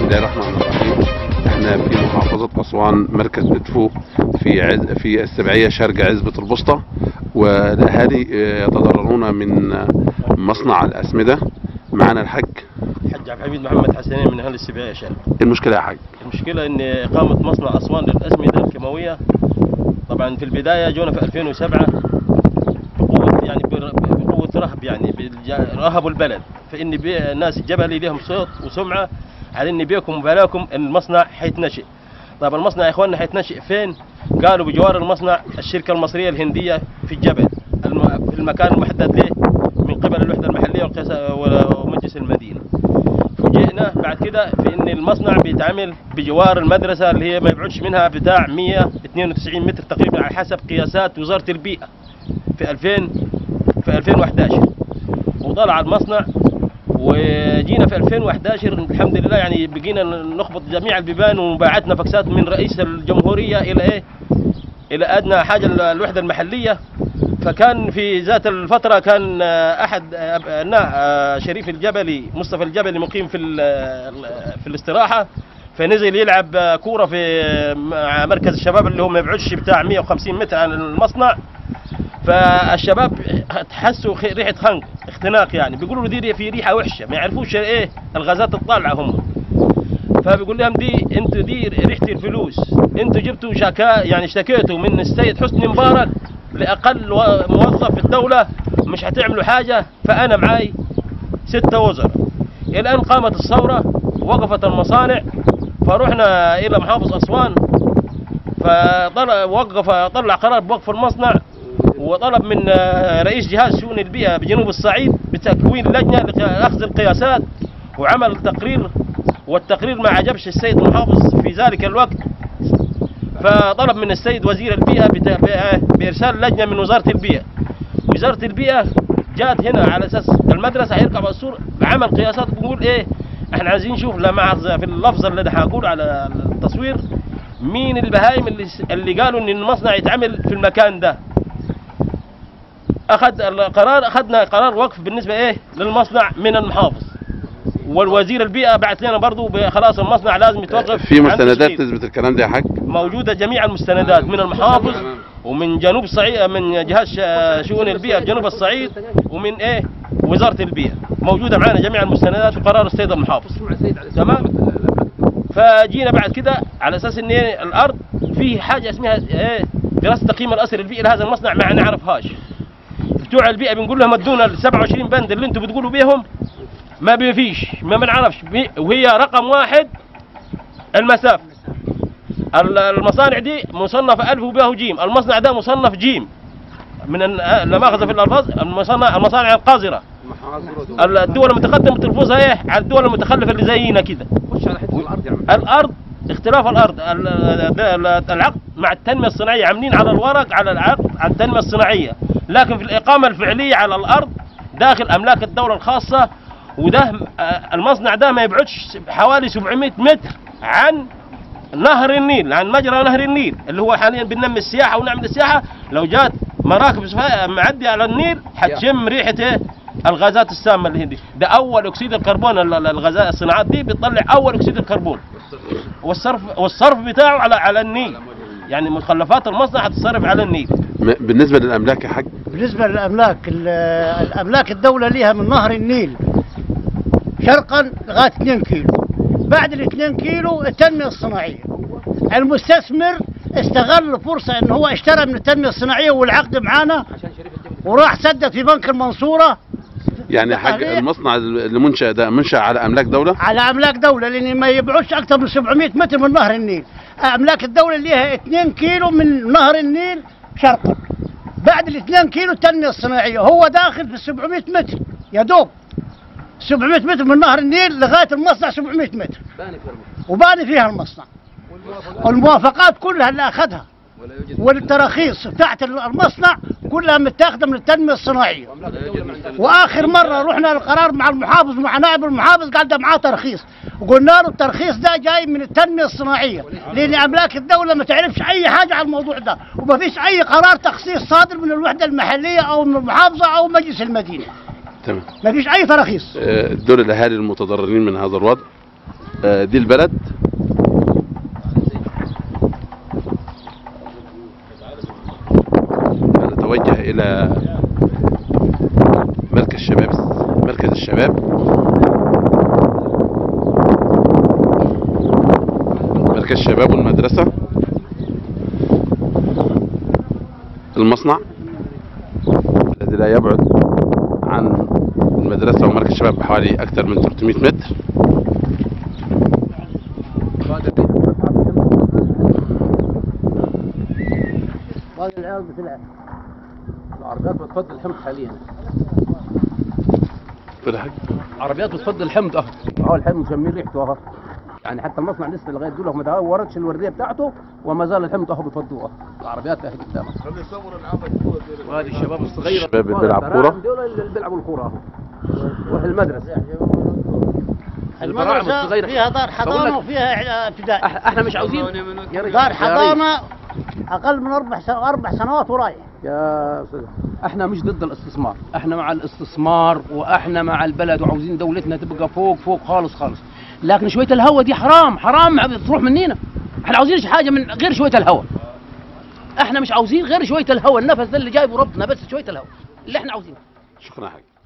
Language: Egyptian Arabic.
الله الرحمن الرحيم احنا في محافظة أسوان مركز بدفو في عز في السبعية شرق عزبة البسطة والأهالي اه، يتضررون من اه، مصنع الأسمدة معنا الحج حج عبد الحميد محمد حسنين من اهل السبيعيه يا شارع إيه المشكلة يا حاج المشكله ان اقامه مصنع اسوان للاسمده الكيماويه طبعا في البدايه جونا في 2007 بقوه يعني بر- بقوه رهب يعني بالج- رهبوا البلد فان بي- الناس الجبلي لهم صوت وسمعه على ان بيكم وبلاكم ان المصنع حيتنشئ طب المصنع يا اخواننا حيتنشئ فين؟ قالوا بجوار المصنع الشركه المصريه الهنديه في الجبل الم- في المكان المحدد له من قبل الوحده المحليه والقياس- ومجلس المدينه فوجئنا بعد كده في ان المصنع بيتعمل بجوار المدرسه اللي هي ما يبعدش منها بتاع 192 متر تقريبا على حسب قياسات وزاره البيئه في 2000 في 2011 وطلع المصنع وجينا في 2011 الحمد لله يعني بقينا نخبط جميع البيبان وبعتنا فاكسات من رئيس الجمهوريه الى ايه؟ الى ادنى حاجه الوحده المحليه فكان في ذات الفترة كان آه، أحد آه، أبناء آه، شريف الجبلي مصطفى الجبلي مقيم في ال- في الاستراحة فنزل يلعب آه، كورة في مع مركز الشباب اللي هو ما يبعدش بتاع 150 متر عن المصنع فالشباب تحسوا خ- ريحة خنق اختناق يعني بيقولوا له دي ري- في ريحة وحشة ما يعرفوش ايه الغازات الطالعة هم فبيقول لهم دي انتوا دي ريحه الفلوس انتوا جبتوا شكا يعني اشتكيتوا من السيد حسني مبارك لاقل و- موظف في الدوله مش هتعملوا حاجه فانا معاي ستة وزراء الان قامت الثوره وقفت المصانع فرحنا الى محافظ اسوان فطلع وقف طلع قرار بوقف المصنع وطلب من آه، رئيس جهاز شؤون البيئه بجنوب الصعيد بتكوين لجنه لاخذ القياسات وعمل تقرير والتقرير ما عجبش السيد المحافظ في ذلك الوقت فطلب من السيد وزير البيئة بت- ب- بإرسال لجنة من وزارة البيئة وزارة البيئة جات هنا على أساس المدرسة هيركب على السور عمل قياسات بنقول إيه احنا عايزين نشوف لا مؤاخذة في اللفظ اللي هقول على التصوير مين البهايم اللي س- اللي قالوا ان المصنع يتعمل في المكان ده اخذ القرار اخذنا قرار وقف بالنسبه ايه للمصنع من المحافظ والوزير البيئه بعت لنا برضه ب- خلاص المصنع لازم يتوقف في عن مستندات تشغيل. تثبت الكلام ده يا حاج موجوده جميع المستندات من المحافظ ومن جنوب الصعيد من جهاز ش- شؤون البيئه في جنوب الصعيد ومن ايه وزاره البيئه موجوده معنا جميع المستندات وقرار السيد المحافظ تمام فجينا بعد كده على اساس ان إيه الارض فيه حاجه اسمها ايه دراسه تقييم الاثر البيئي لهذا المصنع ما نعرفهاش بتوع البيئه بنقول لهم ادونا ال 27 بند اللي انتم بتقولوا بيهم ما بيفيش ما بنعرفش بي- وهي رقم واحد المسافه ال- المصانع دي مصنف الف وباء وجيم المصنع ده مصنف جيم من ال- آه، لا مؤاخذه في الالفاظ المصنع المصانع القذره ال- الدول المتقدمه تلفظها ايه على الدول المتخلفه اللي زينا كده الارض اختلاف الارض ال- ال- ال- العقد مع التنميه الصناعيه عاملين على الورق على العقد على التنميه الصناعيه لكن في الاقامه الفعليه على الارض داخل املاك الدوله الخاصه وده آه، المصنع ده ما يبعدش حوالي 700 متر عن نهر النيل عن مجرى نهر النيل اللي هو حاليا بننمي السياحه ونعمل السياحه لو جات مراكب سفا- معديه على النيل حتشم ريحه ايه الغازات السامه اللي هي دي ده اول اكسيد الكربون ال- ال- الغازات الصناعات دي بتطلع اول اكسيد الكربون والصرف والصرف بتاعه على على النيل يعني مخلفات المصنع هتتصرف على النيل م- بالنسبة للأملاك يا حاج بالنسبة للأملاك ال- الأملاك الدولة ليها من نهر النيل شرقا لغاية 2 كيلو بعد ال 2 كيلو التنمية الصناعية المستثمر استغل الفرصة ان هو اشترى من التنمية الصناعية والعقد معانا وراح سدد في بنك المنصورة يعني يا حاج عليه. المصنع اللي منشأ ده منشأ على أملاك دولة على املاك دولة لان ما يبعدش اكثر من 700 متر من نهر النيل املاك الدولة ليها 2 كيلو من نهر النيل شرقا بعد ال 2 كيلو التنمية الصناعية هو داخل في 700 متر يا دوب 700 متر من نهر النيل لغاية المصنع 700 متر وباني فيها المصنع والموافقات كلها اللي اخذها والتراخيص بتاعت المصنع كلها متاخده من التنميه الصناعيه واخر مره رحنا القرار مع المحافظ ومع نائب المحافظ قال ده معاه ترخيص وقلنا له الترخيص ده جاي من التنميه الصناعيه لان املاك الدوله ما تعرفش اي حاجه على الموضوع ده وما فيش اي قرار تخصيص صادر من الوحده المحليه او من المحافظه او مجلس المدينه تمام ما فيش اي تراخيص آه، دول الأهالي المتضررين من هذا الوضع آه، دي البلد نتوجه إلى مركز شباب مركز الشباب مركز الشباب والمدرسة المصنع الذي لا يبعد عن المدرسة ومركز الشباب بحوالي أكثر من 300 متر العربيات بتفضل الحمض حاليا ولا حاجة. عربيات بتفضل الحمض اهو اهو الحمض شمين ريحته اهو يعني حتى المصنع لسه لغايه دول ما دورتش الورديه بتاعته وما زال الحمض اهو بيفضوه اهو العربيات اهي قدامك وهذه الشباب الصغيره الشباب اللي بيلعب كورة. دول اللي بيلعبوا الكوره اهو وفي المدرسه البراعم المدرسة الصغيرة. فيها دار بقول حضانة لك- وفيها ابتدائي أح- احنا مش عاوزين يا رجال- دار يا ريت. حضانة أقل من أربع سنوات أربع سنوات ورايح يا استاذ احنا مش ضد الاستثمار احنا مع الاستثمار واحنا مع البلد وعاوزين دولتنا تبقى فوق فوق خالص خالص لكن شويه الهوا دي حرام حرام تروح مننا احنا عاوزين حاجه من غير شويه الهوا احنا مش عاوزين غير شويه الهوا النفس ده اللي جايبه ربنا بس شويه الهوا اللي احنا عاوزينه شكرا يا حاج